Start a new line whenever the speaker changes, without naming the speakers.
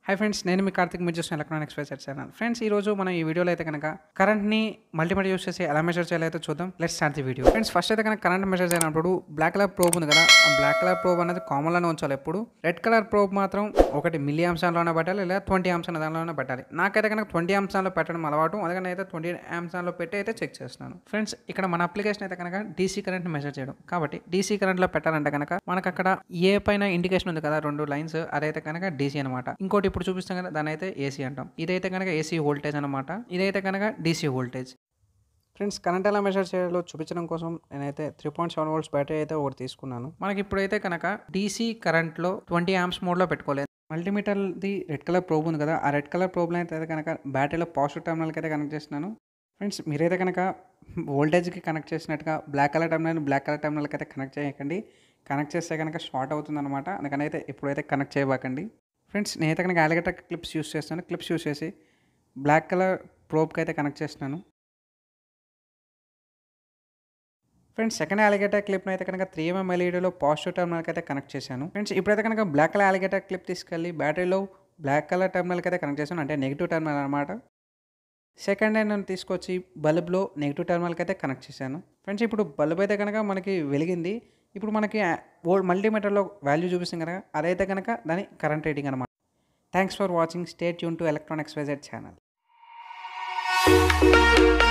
hi friends నేను మీ కార్తిక్ మీరు చూసిన ఎలక్ట్రానిక్స్ ఫెసర్ ఛానల్ ఫ్రెండ్స్ ఈ రోజు మనం ఈ వీడియోలో అయితే కనుక కరెంట్ని మల్టీమీడియా యూస్ చేసి ఎలా మెజర్ చేయాలో అయితే చూద్దాం let's start the video friends first అయితే కనుక కరెంట్ మెజర్ చేయనప్పుడు బ్లాక్ కలర్ ప్రోబ్ ఉంది కదా ఆ బ్లాక్ కలర్ ప్రోబ్ అనేది కామన్లోనే ఉంచాలి ఎప్పుడు రెడ్ కలర్ ప్రోబ్ మాత్రం ఒకటి మిల్లీ అంశాల్లోనే పెట్టాలి లేదా ట్వంటీ అంశాల దానిలోనే పెట్టాలి నాకైతే కనుక ట్వంటీ అంశాల్లో పెట్టడం అలవాటు అందుకని అయితే ట్వంటీ అంశాల్లో పెట్టి అయితే చెక్ చేస్తున్నాను ఫ్రెండ్స్ ఇక్కడ మన అప్లికేషన్ అయితే కనుక డీసీ కరెంట్ మెజర్ చేయడం కాబట్టి డీసీ కరెంట్లో పెట్టాలంటే కనుక మనకు అక్కడ ఏ పైన ఇండికేషన్ ఉంది కదా రెండు లైన్స్ అదైతే కనుక డీసీ అనమాట ఇంకోటి ఇప్పుడు చూపిస్తాం కదా దాని అయితే ఏసీ అంటాం ఇదైతే కనుక ఏసీ వోల్టేజ్ అనమాట ఇదైతే కనుక డీసీ వోల్టేజ్ ఫ్రెండ్స్ కరెంట్ ఎలా మెజర్ చేయాలో చూపించడం కోసం నేనైతే three point seven volts battery అయితే ఒకటి తీసుకున్నాను మనకి ఇప్పుడైతే కనుక డీసీ కరెంట్లో ట్వంటీ ఆంప్స్ మోడ్లో పెట్టుకోలేదు మల్టీమీటర్ది రెడ్ కలర్ ప్రోబ్ ఉంది కదా ఆ రెడ్ కలర్ ప్రోబ్లో అయితే కనుక బ్యాటరీలో పాజిటివ్ టర్మినల్కి అయితే కనెక్ట్ చేస్తున్నాను ఫ్రెండ్స్ మీరైతే కనుక వోల్టేజ్కి కనెక్ట్ చేసినట్టుగా black colour terminal black colour టర్మినల్కి అయితే కనెక్ట్ చేయకండి కనెక్ట్ చేస్తే కనుక షార్ట్ అవుతుంది అనమాట అందుకని అయితే ఇప్పుడైతే కనెక్ట్ చేయబాకండి ఫ్రెండ్స్ నేనైతే కనుక అలిగేటర్ క్లిప్స్ యూస్ చేస్తాను క్లిప్స్ యూస్ చేసి బ్లాక్ కలర్ ప్రోబ్కి అయితే కనెక్ట్ చేస్తున్నాను ఫ్రెండ్స్ సెకండ్ అలిగేటర్ క్లిప్ని అయితే కనుక త్రీ ఎంఎం ఎల్ఈడీలో పాజిటివ్ టర్మినల్కి అయితే కనెక్ట్ చేశాను ఫ్రెండ్స్ ఇప్పుడైతే కనుక బ్లాక్ కలర్ అలిగేటర్ క్లిప్ తీసుకెళ్ళి బ్యాటరీలో బ్లాక్ కలర్ టర్మినల్కి అయితే కనెక్ట్ చేశాను అంటే నెగిటివ్ టర్మినల్ అనమాట సెకండ్ హ్యాండ్ నేను తీసుకొచ్చి బల్బ్లో నెగిటివ్ టర్మినల్కి అయితే కనెక్ట్ చేశాను ఫ్రెండ్స్ ఇప్పుడు బల్బ్ అయితే కనుక మనకి వెలిగింది ఇప్పుడు మనకి ఓల్డ్ మల్టీమీటర్లో వాల్యూ చూపిస్తుంది కనుక అదైతే కనుక దాని కరెంట్ రేటింగ్ అనమాట thanks for watching stay tune to electronics YZ channel